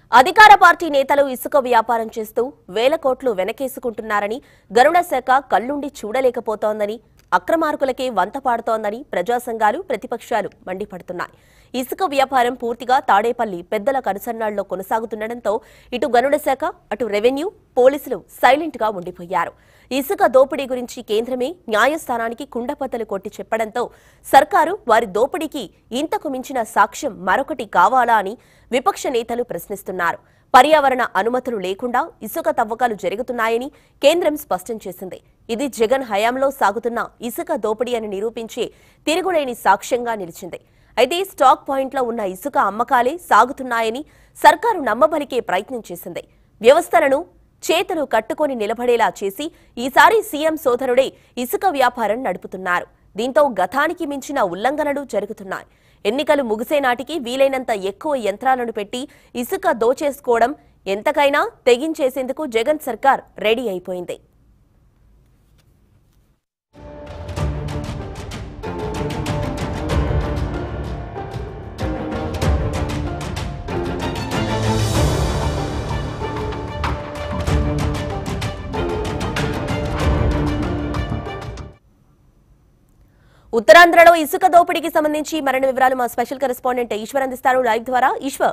అధికార పార్టీ నేతలు ఇసుక వ్యాపారం చేస్తూ వేల కోట్లు వెనకేసుకుంటున్నారని గరుడ శాఖ కళ్ళుండి చూడలేకపోతోందని అక్రమార్కులకే వంత పాడుతోందని ప్రజా సంఘాలు ప్రతిపక్షాలు మండిపడుతున్నాయి ఇసుక వ్యాపారం పూర్తిగా తాడేపల్లి పెద్దల కనుసన్నాల్లో కొనసాగుతుండటంతో ఇటు గనుడ శాఖ అటు రెవెన్యూ పోలీసులు సైలెంట్ గా ఉండిపోయారు ఇసుక దోపిడీ గురించి కేంద్రమే న్యాయస్థానానికి కుండపద్దలు కొట్టి చెప్పడంతో సర్కారు వారి దోపిడీకి ఇంతకు మించిన సాక్ష్యం మరొకటి కావాలా అని విపక్ష నేతలు ప్రశ్నిస్తున్నారు పర్యావరణ అనుమతులు లేకుండా ఇసుక తవ్వకాలు జరుగుతున్నాయని కేంద్రం స్పష్టం చేసింది ఇది జగన్ హయాంలో సాగుతున్న ఇసుక దోపిడీ అని నిరూపించే తిరుగులేని సాక్ష్యంగా నిలిచింది అయితే స్టాక్ పాయింట్లో ఉన్న ఇసుక అమ్మకాలే సాగుతున్నాయని సర్కారు నమ్మబలికే ప్రయత్నం చేసింది వ్యవస్థలను చేతులు కట్టుకొని నిలబడేలా చేసి ఈసారి సీఎం సోదరుడే ఇసుక వ్యాపారం నడుపుతున్నారు దీంతో గతానికి మించిన ఉల్లంఘనలు జరుగుతున్నాయి ఎన్నికలు ముగిసే నాటికి వీలైనంత ఎక్కువ యంత్రాలను పెట్టి ఇసుక దోచేసుకోవడం ఎంతకైనా తెగించేసేందుకు జగన్ సర్కార్ రెడీ అయిపోయింది ఉత్తరాంధ్రలో ఇసుక దోపిడీకి సంబంధించి మరిన్ని వివరాలు మా స్పెషల్ కరెస్పాండెంట్ ఈశ్వర్ అందిస్తారు లైవ్ ద్వారా ఈశ్వర్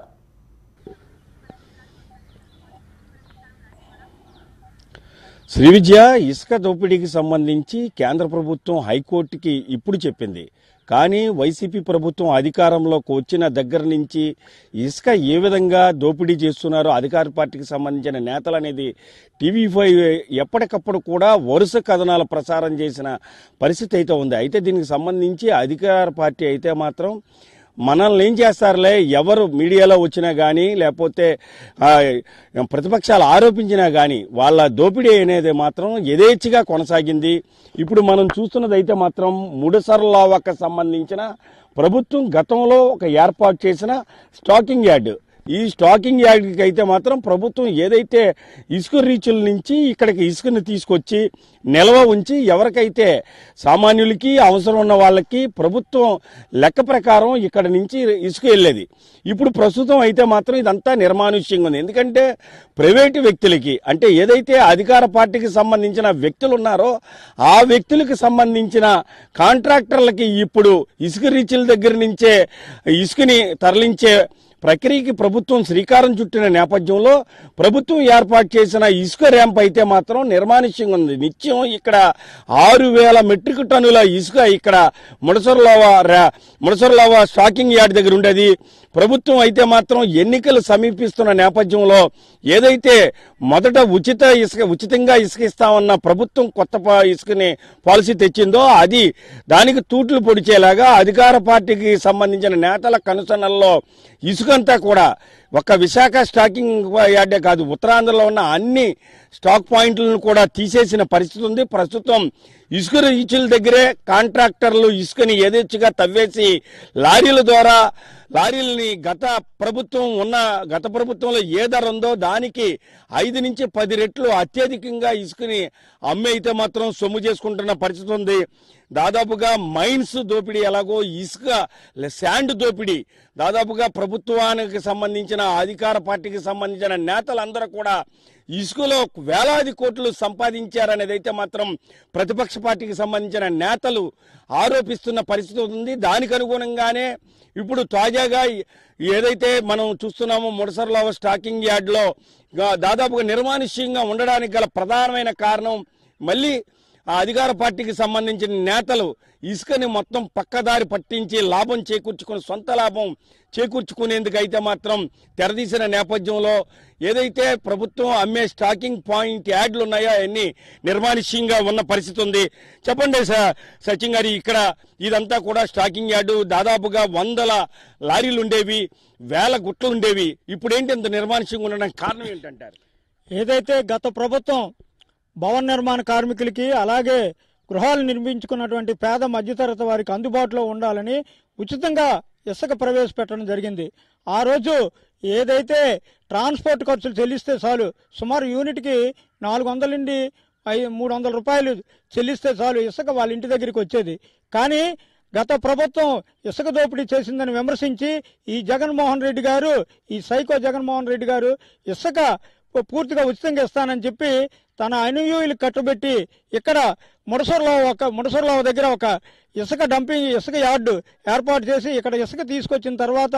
శ్రీ విద్య ఇసుక దోపిడీకి సంబంధించి కేంద్ర ప్రభుత్వం హైకోర్టుకి ఇప్పుడు చెప్పింది కానీ వైసీపీ ప్రభుత్వం అధికారంలోకి వచ్చిన దగ్గర నుంచి ఇసుక ఏ విధంగా దోపిడీ చేస్తున్నారో అధికార పార్టీకి సంబంధించిన నేతలు అనేది టీవీ ఫైవ్ ఎప్పటికప్పుడు కూడా వరుస కథనాలు ప్రసారం చేసిన పరిస్థితి అయితే ఉంది అయితే దీనికి సంబంధించి అధికార పార్టీ అయితే మాత్రం మనల్ని ఏం చేస్తారులే ఎవరు మీడియాలో వచ్చినా కానీ లేకపోతే ఆ, ప్రతిపక్షాలు ఆరోపించినా కానీ వాళ్ళ దోపిడీ అనేది మాత్రం యథేచ్ఛగా కొనసాగింది ఇప్పుడు మనం చూస్తున్నది అయితే మాత్రం ముడసర్లావకు సంబంధించిన ప్రభుత్వం గతంలో ఒక ఏర్పాటు చేసిన స్టాకింగ్ యార్డ్ ఈ స్టాకింగ్ యార్డ్కి అయితే మాత్రం ప్రభుత్వం ఏదైతే ఇసుక రీచుల నుంచి ఇక్కడికి ఇసుకను తీసుకొచ్చి నిల్వ ఉంచి ఎవరికైతే సామాన్యులకి అవసరం ఉన్న వాళ్ళకి ప్రభుత్వం లెక్క ప్రకారం ఇక్కడ నుంచి ఇసుక వెళ్ళేది ఇప్పుడు ప్రస్తుతం అయితే మాత్రం ఇదంతా నిర్మానుష్యంగా ఉంది ఎందుకంటే ప్రైవేటు వ్యక్తులకి అంటే ఏదైతే అధికార పార్టీకి సంబంధించిన వ్యక్తులు ఉన్నారో ఆ వ్యక్తులకు సంబంధించిన కాంట్రాక్టర్లకి ఇప్పుడు ఇసుక రీచుల దగ్గర నుంచే ఇసుకని తరలించే ప్రక్రియకి ప్రభుత్వం శ్రీకారం చుట్టిన నేపథ్యంలో ప్రభుత్వం ఏర్పాటు చేసిన ఇసుక ర్యాంప్ అయితే మాత్రం నిర్మానుష్యంగా ఉంది నిత్యం ఇక్కడ ఆరు వేల మెట్రిక్ టన్నుల ఇసుక ఇక్కడ ముడసర్లోవ రా- ముడసర్లోవ స్టాకింగ్ యార్డ్ దగ్గర ఉండేది ప్రభుత్వం అయితే మాత్రం ఎన్నికలు సమీపిస్తున్న నేపథ్యంలో ఏదైతే మొదట ఉచిత ఇసుక ఉచితంగా ఇసుక ఇస్తామన్న ప్రభుత్వం కొత్త పా- ఇసుకని పాలసీ తెచ్చిందో అది దానికి తూట్లు పొడిచేలాగా అధికార పార్టీకి సంబంధించిన నేతల కనుసన్నల్లో ఇసుకంతా కూడా ఒక విశాఖ స్టాకింగ్ యార్డే కాదు ఉత్తరాంధ్రలో ఉన్న అన్ని స్టాక్ పాయింట్లను కూడా తీసేసిన పరిస్థితి ఉంది ప్రస్తుతం ఇసుక రీచుల దగ్గరే కాంట్రాక్టర్లు ఇసుకని యథేచ్ఛగా తవ్వేసి లారీల ద్వారా లారీలని గత ప్రభుత్వం ఉన్న గత ప్రభుత్వంలో ఏ ధర ఉందో దానికి ఐదు నుంచి పది రెట్లు అత్యధికంగా ఇసుకని అమ్మే అయితే మాత్రం సొమ్ము చేసుకుంటున్న పరిస్థితి ఉంది దాదాపుగా మైన్స్ దోపిడీ ఎలాగో ఇసుక శాండ్ దోపిడీ దాదాపుగా ప్రభుత్వానికి సంబంధించిన అధికార పార్టీకి సంబంధించిన నేతలందరూ కూడా ఇసుకలో వేలాది కోట్లు సంపాదించారనేది అయితే మాత్రం ప్రతిపక్ష పార్టీకి సంబంధించిన నేతలు ఆరోపిస్తున్న పరిస్థితి ఉంది దానికి అనుగుణంగానే ఇప్పుడు తాజాగా ఏదైతే మనం చూస్తున్నామో ముడసర్లో స్టాకింగ్ యార్డ్లో గా- దాదాపుగా నిర్మానుష్యంగా ఉండడానికి గల ప్రధానమైన కారణం మళ్ళీ ఆ అధికార పార్టీకి సంబంధించిన నేతలు ఇసుకని మొత్తం పక్కదారి పట్టించి లాభం చేకూర్చుకుని సొంత లాభం చేకూర్చుకునేందుకు అయితే మాత్రం తెరదీసిన నేపథ్యంలో ఏదైతే ప్రభుత్వం అమ్మే స్టాకింగ్ పాయింట్ యాడ్లు ఉన్నాయో అవన్నీ నిర్మానుష్యంగా ఉన్న పరిస్థితి ఉంది చెప్పండి స- సచిన్ గారి ఇక్కడ ఇదంతా కూడా స్టాకింగ్ యార్డు దాదాపుగా వందల లారీలు ఉండేవి వేల గుట్లు ఉండేవి ఇప్పుడు ఏంటి ఇంత నిర్మానుష్యంగా ఉండడానికి కారణం ఏంటంటారు ఏదైతే గత ప్రభుత్వం భవన నిర్మాణ కార్మికులకి అలాగే గృహాలు నిర్మించుకున్నటువంటి పేద మధ్యతరగతి వారికి అందుబాటులో ఉండాలని ఉచితంగా ఇసుక ప్రవేశపెట్టడం జరిగింది ఆ రోజు ఏదైతే ట్రాన్స్పోర్ట్ ఖర్చులు చెల్లిస్తే చాలు సుమారు యూనిట్కి నాలుగు వందల నుండి ఐ మూడు వందల రూపాయలు చెల్లిస్తే చాలు ఇసుక వాళ్ళ ఇంటి దగ్గరికి వచ్చేది కానీ గత ప్రభుత్వం ఇసుక దోపిడీ చేసిందని విమర్శించి ఈ జగన్మోహన్ రెడ్డి గారు ఈ సైకో జగన్మోహన్ రెడ్డి గారు ఇసుక పూర్తిగా ఉచితంగా ఇస్తానని చెప్పి తన అనుయూయులు కట్టుబెట్టి ఇక్కడ ముడసూరులో ఒక ముడసూరులో దగ్గర ఒక ఇసుక డంపింగ్ ఇసుక యార్డు ఏర్పాటు చేసి ఇక్కడ ఇసుక తీసుకొచ్చిన తర్వాత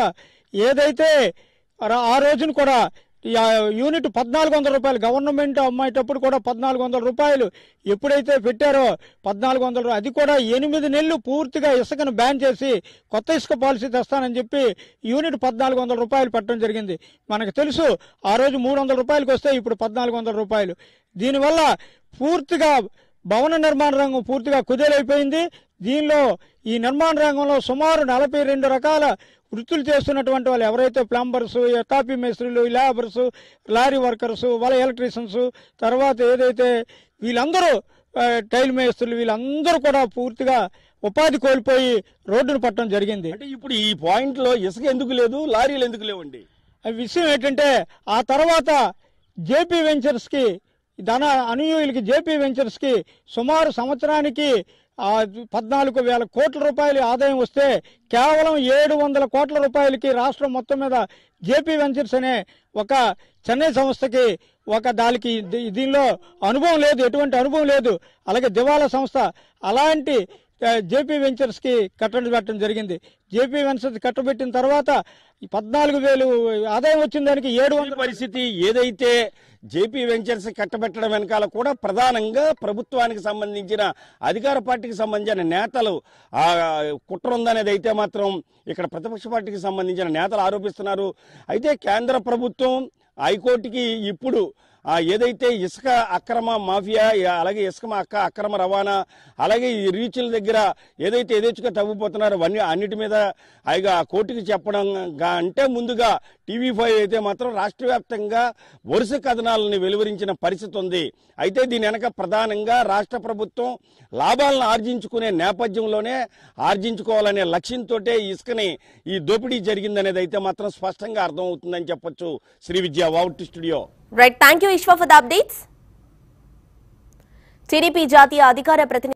ఏదైతే రా- ఆ రోజున కూడా ఈ ఆ యూనిట్ పద్నాలుగు వందల రూపాయలు గవర్నమెంట్ అమ్మేటప్పుడు కూడా పద్నాలుగు వందల రూపాయలు ఎప్పుడైతే పెట్టారో పద్నాలుగు వందల రూ- అది కూడా ఎనిమిది నెలలు పూర్తిగా ఇసుకను బ్యాన్ చేసి కొత్త ఇసుక పాలసీ తెస్తానని చెప్పి యూనిట్ పద్నాలుగు వందల రూపాయలు పెట్టడం జరిగింది మనకు తెలుసు ఆ రోజు మూడు వందల రూపాయలకు వస్తే ఇప్పుడు పద్నాలుగు వందల రూపాయలు దీనివల్ల పూర్తిగా భవన నిర్మాణ రంగం పూర్తిగా కుదేలైపోయింది దీనిలో ఈ నిర్మాణ రంగంలో సుమారు నలభై రెండు రకాల వృత్తులు చేస్తున్నటువంటి వాళ్ళు ఎవరైతే ప్లంబర్స్ టాపీ మేస్త్రీలు లేబర్స్ లారీ వర్కర్స్ వాళ్ళ ఎలక్ట్రీషియన్స్ తర్వాత ఏదైతే వీళ్ళందరూ ఆ, టైల్ మేస్త్రులు వీళ్ళందరూ కూడా పూర్తిగా ఉపాధి కోల్పోయి రోడ్డును పట్టడం జరిగింది అంటే ఇప్పుడు ఈ పాయింట్ లో ఇసుక ఎందుకు లేదు లారీలు ఎందుకు లేవండి ఆ విషయం ఏంటంటే ఆ తర్వాత జేపీ వెంచర్స్ కి ధన అనుయూయులకి జేపీ వెంచర్స్ కి సుమారు సంవత్సరానికి ఆ పద్నాలుగు వేల కోట్ల రూపాయలు ఆదాయం వస్తే కేవలం ఏడు వందల కోట్ల రూపాయలకి రాష్ట్రం మొత్తం మీద జేపీ వెంచర్స్ అనే ఒక చెన్నై సంస్థకి ఒక దానికి దీ- దీనిలో అనుభవం లేదు ఎటువంటి అనుభవం లేదు అలాగే దివాలా సంస్థ అలాంటి జేపీ వెంచర్స్ కి కట్టడి పెట్టడం జరిగింది జేపీ వెంచర్స్ కట్టబెట్టిన తర్వాత ఈ పద్నాలుగు వేలు ఆదాయం వచ్చిన దానికి ఏడు ఈ వందల పరిస్థితి ఏదైతే జేపీ వెంచర్స్ కట్టబెట్టడం వెనకాల కూడా ప్రధానంగా ప్రభుత్వానికి సంబంధించిన అధికార పార్టీకి సంబంధించిన నేతలు ఆ కుట్ర ఉందనేది అయితే మాత్రం ఇక్కడ ప్రతిపక్ష పార్టీకి సంబంధించిన నేతలు ఆరోపిస్తున్నారు అయితే కేంద్ర ప్రభుత్వం హైకోర్టుకి ఇప్పుడు ఆ ఏదైతే ఇసుక అక్రమ మాఫియా అలాగే ఇసుక అక్క అక్రమ రవాణా అలాగే ఈ రీచుల దగ్గర ఏదైతే ఎదేచ్చుగా తవ్విపోతున్నారో అవన్నీ అన్నిటి మీద అయిగా కోర్టుకి చెప్పడం గా- అంటే ముందుగా టీవీ ఫైవ్ అయితే మాత్రం రాష్ట్ర వ్యాప్తంగా వరుస కథనాలను వెలువరించిన పరిస్థితి ఉంది అయితే దీని వెనక ప్రధానంగా రాష్ట్ర ప్రభుత్వం లాభాలను ఆర్జించుకునే నేపథ్యంలోనే ఆర్జించుకోవాలనే లక్ష్యంతో ఇసుకని ఈ దోపిడీ జరిగిందనేది అయితే మాత్రం స్పష్టంగా అర్థమవుతుందని చెప్పొచ్చు శ్రీ విద్యా వావుట్ studio right thank you Vishwa for the updates TDP జాతీయ అధికార ప్రతినిధి